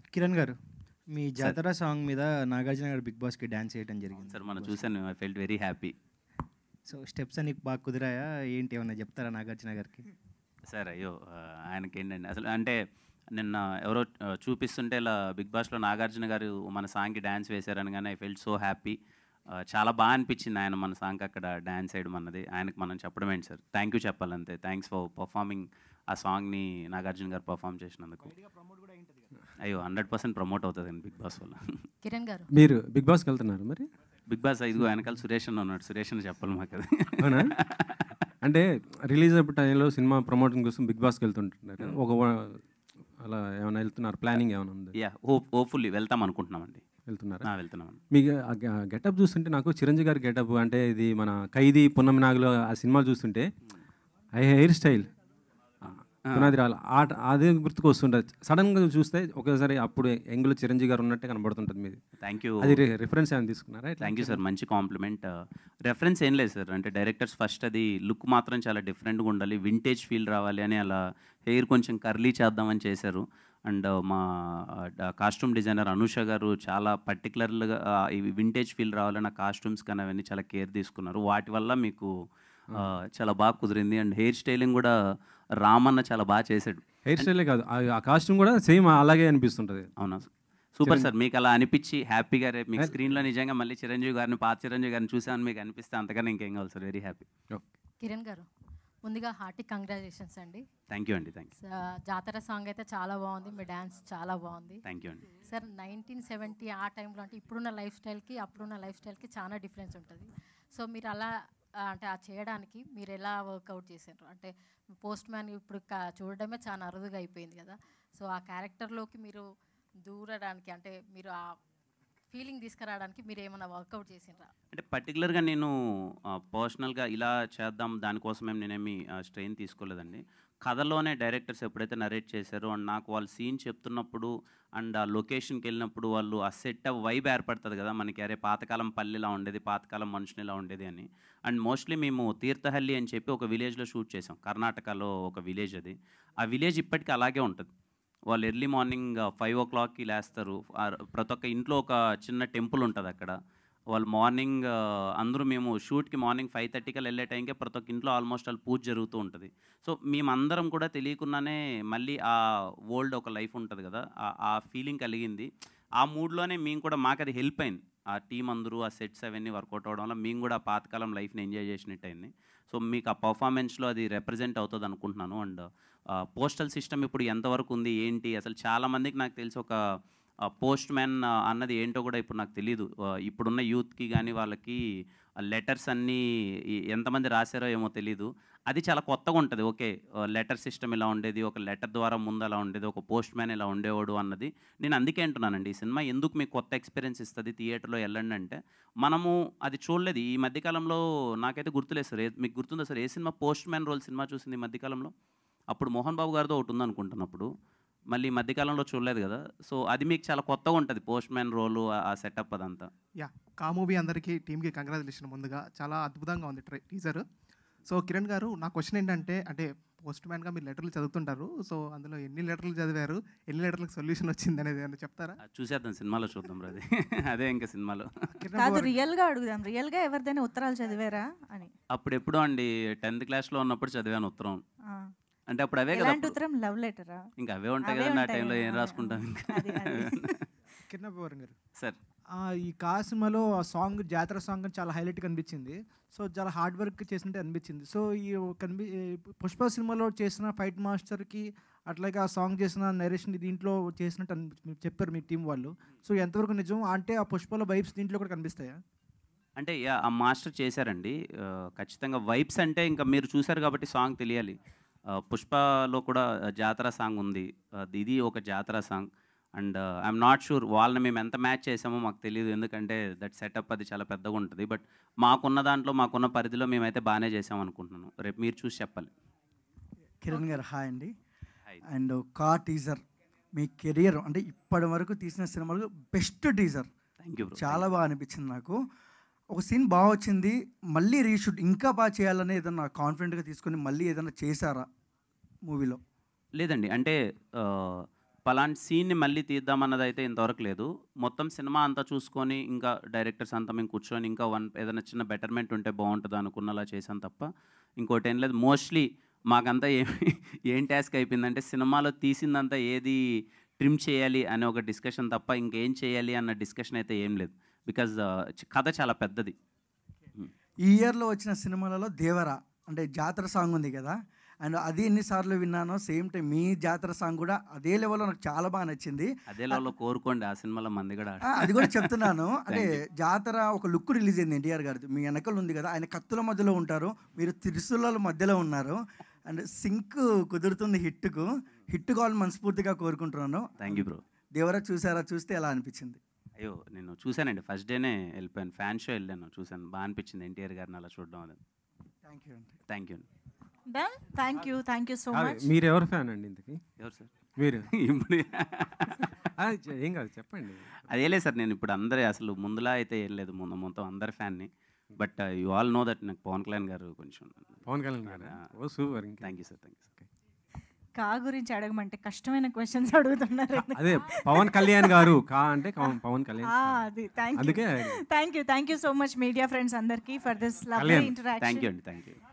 కిరణ్ గారు మీ జాతర సాంగ్ మీద నాగార్జున గారు బిగ్ బాస్కి డ్యాన్స్ చేయడం జరిగింది సార్ మనం చూశాను I felt very happy so steps అన్ని బాగా కుదిరాయా ఏంటి ఏమన్నా చెప్తారా నాగార్జున గారికి సార్ అయ్యో ఆ, ఆయనకి ఏంటండి అసలు అంటే నిన్న ఎవరో ఆ, చూపిస్తుంటే ఇలా బిగ్ బాస్లో నాగార్జున గారు మన సాంగ్కి డ్యాన్స్ వేశారని కానీ ఐ ఫెల్ట్ సో హ్యాపీ చాలా బాగా అనిపించింది ఆయన మన సాంగ్ అక్కడ డ్యాన్స్ వేయడం అన్నది ఆయనకు మనం చెప్పడం ఏంటి సార్ థ్యాంక్ యూ చెప్పాలంతే థ్యాంక్స్ ఫర్ పర్ఫార్మింగ్ ఆ సాంగ్ని నాగార్జున గారు పర్ఫామ్ చేసినందుకు అయ్యో హండ్రెడ్ పర్సెంట్ ప్రమోట్ అవుతుందండి బిగ్ బాస్ వల్ల కిరణ్ గారు మీరు బిగ్ బాస్కి వెళ్తున్నారు మరి బిగ్ బాస్ ఇదిగో వెనకాల సురేష్ అన్న ఉన్నాడు సురేష్ అని చెప్పాలి మాకు అది అవునా అంటే రిలీజ్ అయిన టైంలో సినిమా ప్రమోటింగ్ కోసం బిగ్ బాస్కి వెళ్తుంటున్నారు ఒక వ- అలా ఏమైనా వెళ్తున్నారు ప్లానింగ్ ఏమైనా ఉంది యా హోప్ హోప్ఫుల్లీ వెళ్తాం అనుకుంటున్నామండి వెళ్తున్నారా ఆ, వెళ్తున్నామండి మీకు గెటప్ చూస్తుంటే నాకు చిరంజీవి గారి గెటప్ అంటే ఇది మన ఖైదీ పున్నమి నాగులో ఆ సినిమా చూస్తుంటే ఆ హెయిర్ స్టైల్ పునాది రాల ఆట అదే గుర్తుకు వస్తుంటుంది సడన్గా చూస్తే ఒకసారి అప్పుడు ఎంగులో చిరంజీవి గారు ఉన్నట్టే కనబడుతుంటుంది మీది థ్యాంక్ యూ అది రిఫరెన్స్ ఏమైనా తీసుకున్నారా ఇట్లా? థ్యాంక్ యూ సార్ మంచి కాంప్లిమెంట్ రెఫరెన్స్ ఏం లేదు సార్ అంటే డైరెక్టర్స్ ఫస్ట్ అది లుక్ మాత్రం చాలా డిఫరెంట్గా ఉండాలి వింటేజ్ ఫీల్ రావాలి అని అలా హెయిర్ కొంచెం కర్లీ చేద్దామని చేశారు అండ్ మా కాస్ట్యూమ్ డిజైనర్ అనుష గారు చాలా పర్టికులర్గా ఇవి వింటేజ్ ఫీల్ రావాలని ఆ కాస్ట్యూమ్స్ కానీ అవన్నీ చాలా కేర్ తీసుకున్నారు వాటి వల్ల మీకు ఆ, చాలా బాగా కుదిరింది అండ్ హెయిర్ స్టైలింగ్ కూడా రామన్న చాలా బాగా చేశాడు హెయిర్ స్టైలే కాదు ఆ- ఆ కాస్ట్యూమ్ కూడా సేమ్ అలాగే అనిపిస్తుంటుంది అవునా సూపర్ సార్ మీకు అలా అనిపించి హ్యాపీగా రేపు మీకు స్క్రీన్లో నిజంగా మళ్ళీ చిరంజీవి గారిని పాత చిరంజీవి గారిని చూసామని మీకు అనిపిస్తే అంతకన్నా ఇంకేం కావాలి sir very happy Kiran garu ముందుగా హార్టీ కంగ్రాచులేషన్స్ అండి థ్యాంక్ యూ అండి థ్యాంక్ యూ స- జాతర సాంగ్ అయితే చాలా బాగుంది మీ డ్యాన్స్ చాలా బాగుంది థ్యాంక్ యూ అండి సార్ నైన్టీన్ సెవెంటీ ఆ టైంలో అంటే ఇప్పుడున్న లైఫ్ స్టైల్కి అప్పుడున్న లైఫ్ స్టైల్కి చాలా డిఫరెన్స్ ఉంటుంది సో మీరు అలా ఆ, అంటే ఆ చేయడానికి మీరు ఎలా వర్కౌట్ చేశారు అంటే పోస్ట్ మ్యాన్ ఇప్పుడు కా- చూడడమే చాలా అరుదుగా అయిపోయింది కదా సో ఆ క్యారెక్టర్లోకి మీరు దూరడానికి అంటే మీరు ఆ ఫీలింగ్ తీసుకురావడానికి మీరు ఏమైనా వర్కౌట్ చేసిండ్రా అంటే పర్టికులర్గా నేను పర్సనల్గా ఇలా చేద్దాం దానికోసమేం నేనేమి స్ట్రెయిన్ తీసుకోలేదండి కథలోనే డైరెక్టర్స్ ఎప్పుడైతే నరేట్ చేశారో అండ్ నాకు వాళ్ళు సీన్ చెప్తున్నప్పుడు అండ్ ఆ లొకేషన్కి వెళ్ళినప్పుడు వాళ్ళు ఆ సెట్ వైబ్ ఏర్పడుతుంది కదా మనకి అరే పాతకాలం పల్లెలా ఉండేది పాతకాలం మనుషులు ఇలా ఉండేది అని అండ్ మోస్ట్లీ మేము తీర్థహల్లి అని చెప్పి ఒక విలేజ్లో షూట్ చేసాం కర్ణాటకలో ఒక విలేజ్ అది ఆ విలేజ్ ఇప్పటికీ అలాగే ఉంటుంది వాళ్ళు ఎర్లీ మార్నింగ్ ఫైవ్ ఓ క్లాక్కి లేస్తారు ఆ ప్రతి ఒక్క ఇంట్లో ఒక చిన్న టెంపుల్ ఉంటుంది అక్కడ వాళ్ళు మార్నింగ్ అందరూ మేము షూట్కి మార్నింగ్ ఫైవ్ థర్టీకి వెళ్ళే టైంకే ప్రతి ఒక్క ఇంట్లో ఆల్మోస్ట్ వాళ్ళు పూజ జరుగుతూ ఉంటుంది సో మేమందరం కూడా తెలియకుండానే మళ్ళీ ఆ ఓల్డ్ ఒక లైఫ్ ఉంటుంది కదా ఆ- ఆ ఫీలింగ్ కలిగింది ఆ మూడ్లోనే మేము కూడా మాకు అది హెల్ప్ అయింది ఆ టీం అందరూ ఆ సెట్స్ అవన్నీ వర్కౌట్ అవడం వల్ల మేము కూడా ఆ పాతకాలం లైఫ్ని ఎంజాయ్ చేసినట్టు అయింది సో మీకు ఆ పర్ఫార్మెన్స్లో అది రిప్రజెంట్ అవుతుంది అనుకుంటున్నాను అండ్ పోస్టల్ సిస్టమ్ ఇప్పుడు ఎంతవరకు ఉంది ఏంటి అసలు చాలామందికి నాకు తెలిసి ఒక పోస్ట్ మ్యాన్ అన్నది ఏంటో కూడా ఇప్పుడు నాకు తెలియదు ఆ, ఇప్పుడున్న యూత్కి కానీ వాళ్ళకి లెటర్స్ అన్నీ ఈ- ఎంతమంది రాశారో ఏమో తెలీదు అది చాలా కొత్తగా ఉంటుంది ఓకే లెటర్ సిస్టమ్ ఇలా ఉండేది ఒక లెటర్ ద్వారా ముందు అలా ఉండేది ఒక పోస్ట్ మ్యాన్ ఇలా ఉండేవాడు అన్నది నేను అందుకే అంటున్నానండి ఈ సినిమా ఎందుకు మీకు కొత్త ఎక్స్పీరియన్స్ ఇస్తుంది థియేటర్లో వెళ్ళండి అంటే మనము అది చూడలేదు ఈ మధ్యకాలంలో నాకైతే గుర్తులేదు సార్ ఏ- మీకు గుర్తుందా సార్ ఏ cinema postman role cinema చూసింది ఈ మధ్యకాలంలో అప్పుడు మోహన్ బాబు గారితో ఒకటి ఉందనుకుంటున్నప్పుడు మళ్ళీ ఈ మధ్యకాలంలో చూడలేదు కదా సో అది మీకు చాలా కొత్తగా ఉంటుంది పోస్ట్ మ్యాన్ రోలు ఆ సెటప్ అదంతా యా కా మూవీ అందరికీ టీంకి కంగ్రాచులేషన్ ముందుగా చాలా అద్భుతంగా ఉంది ట్రై టీజర్ సో కిరణ్ గారు నా క్వశ్చన్ ఏంటంటే అంటే పోస్ట్ మ్యాన్గా మీరు లెటర్లు చదువుతుంటారు సో అందులో ఎన్ని లెటర్లు చదివారు ఎన్ని లెటర్లకు సొల్యూషన్ వచ్చింది అనేది ఏమైనా చెప్తారా అది చూసేద్దాం సినిమాలో చూద్దాం రా అది అదే ఇంకా సినిమాలో కిరణ్ కాదు గారు- రియల్గా అడుగుదాం రియల్గా ఎవరిదైనా ఉత్తరాలు చదివారా అని అప్పుడు ఎప్పుడో అండి టెన్త్ క్లాస్లో ఉన్నప్పుడు చదివాను ఉత్తరం ఆ. అంటే అప్పుడు అవే కదా ఎలాంటి అప్పుడు. ఉత్తరం లవ్ లెటరా ఇంకా అవే ఉంటాయి అవే కదండి ఆ ఉంటాయి టైంలో కదా, ఏం అదే, రాసుకుంటాం ఇంకా అది, అది. కిరణ్ గారు సార్ ఆ, ఈ కా సినిమాలో ఆ సాంగ్ జాతర సాంగ్ అని చాలా హైలైట్గా అనిపించింది సో చాలా హార్డ్ వర్క్ చేసినట్టు అనిపించింది సో ఈ కనిపి ఈ పుష్ప సినిమాలో చేసిన ఫైట్ మాస్టర్కి అట్లాగే ఆ సాంగ్ చేసిన నరేషన్ దీంట్లో చేసినట్టు అనిపి మీరు చెప్పారు మీ టీం వాళ్ళు సో ఎంతవరకు నిజం అంటే ఆ పుష్పలో వైబ్స్ దీంట్లో కూడా కనిపిస్తాయా అంటే యా ఆ మాస్టర్ చేశారండి ఆ, ఖచ్చితంగా వైబ్స్ అంటే ఇంకా మీరు చూశారు కాబట్టి సాంగ్ తెలియాలి ఆ, పుష్పలో కూడా జాతర సాంగ్ ఉంది ఆ, ఇది ఒక జాతర song and I'm not sure వాళ్ళని మేము ఎంత మ్యాచ్ చేసామో మాకు తెలియదు ఎందుకంటే దట్ సెటప్ అది చాలా పెద్దగా ఉంటుంది బట్ మాకున్న దాంట్లో మాకున్న పరిధిలో మేమైతే బాగానే చేసాం అనుకుంటున్నాను రేపు మీరు చూసి చెప్పాలి కిరణ్ గారు హాయ్ అండి Hi. అండ్ కా టీజర్ మీ కెరియర్ అంటే ఇప్పటి వరకు తీసిన సినిమాలు బెస్ట్ టీజర్ థ్యాంక్ యూ చాలా బాగా అనిపించింది నాకు ఒక సీన్ బాగా వచ్చింది మళ్ళీ రీషూట్ ఇంకా బాగా చేయాలని ఏదన్నా కాన్ఫిడెంట్గా తీసుకొని మళ్ళీ ఏదైనా చేశారా మూవీలో లేదండి అంటే పలాంటి సీన్ని మళ్ళీ తీద్దామన్నది అయితే ఇంతవరకు లేదు మొత్తం సినిమా అంతా చూసుకొని ఇంకా డైరెక్టర్స్ అంతా మేము కూర్చొని ఇంకా వన్ ఏదైనా చిన్న బెటర్మెంట్ ఉంటే బాగుంటుంది అనుకున్నలా చేశాను తప్ప ఇంకోటి ఏం లేదు మోస్ట్లీ మాకంతా ఏమి ఏం టాస్క్ అయిపోయిందంటే సినిమాలో తీసిందంతా ఏది ట్రిమ్ చేయాలి అనే ఒక డిస్కషన్ తప్ప ఇంకేం చేయాలి అన్న డిస్కషన్ అయితే ఏం లేదు బికాజ్ కథ చాలా పెద్దది ఈ ఇయర్లో వచ్చిన సినిమాలలో దేవర అంటే జాతర సాంగ్ ఉంది కదా అండ్ అది ఎన్నిసార్లు విన్నానో సేమ్ టైం మీ జాతర సాంగ్ కూడా అదే లెవెల్లో నాకు చాలా బాగా నచ్చింది అదే లెవెల్లో కోరుకోండి ఆ సినిమాలో మంది కూడా ఆ, అది కూడా చెప్తున్నాను అంటే జాతర ఒక లుక్ రిలీజ్ అయింది ఎన్టీఆర్ గారిది మీ వెనకలు ఉంది కదా ఆయన కత్తుల మధ్యలో ఉంటారు మీరు తిరుసుల మధ్యలో ఉన్నారు అండ్ సింక్ కుదురుతుంది హిట్కు హిట్ కావాలని మనస్ఫూర్తిగా కోరుకుంటున్నాను థ్యాంక్ యూ బ్రో దేవరా చూసారా చూస్తే ఎలా అనిపించింది అయ్యో నేను చూశానండి ఫస్ట్ డేనే వెళ్ళిపోయాను ఫ్యాన్ షో వెళ్ళాను చూశాను బాగా అనిపించింది ఎన్టీఆర్ గారిని అలా చూడడం అది థ్యాంక్ యూ అండి thank you done thank you thank you so much మీరు ఎవరు ఫ్యాన్ అండి ఇంతకి ఎవరు సార్ మీరు ఇప్పుడు ఆ, చె- ఏం కాదు చెప్పండి అదే లేదు సార్ నేను ఇప్పుడు అందరి అసలు ముందులా అయితే ఏం లేదు ముందు మొత్తం అందరి ఫ్యాన్ని but you all know that నాకు పవన్ కళ్యాణ్ గారు కొంచెం పవన్ కళ్యాణ్ గారు ఓ సూపర్ ఇంకా thank you sir thank you sir కా గురించి అడగమంటే కష్టమైన క్వశ్చన్స్ అడుగుతున్నారు అదే పవన్ కళ్యాణ్ గారు కా అంటే కవ- పవన్ కళ్యాణ్ ఆ, అది థ్యాంక్ యూ అందుకే thank you thank you so much media friends అందరికీ for this lovely Kalyan. Interaction thank you అండి థ్యాంక్ యూ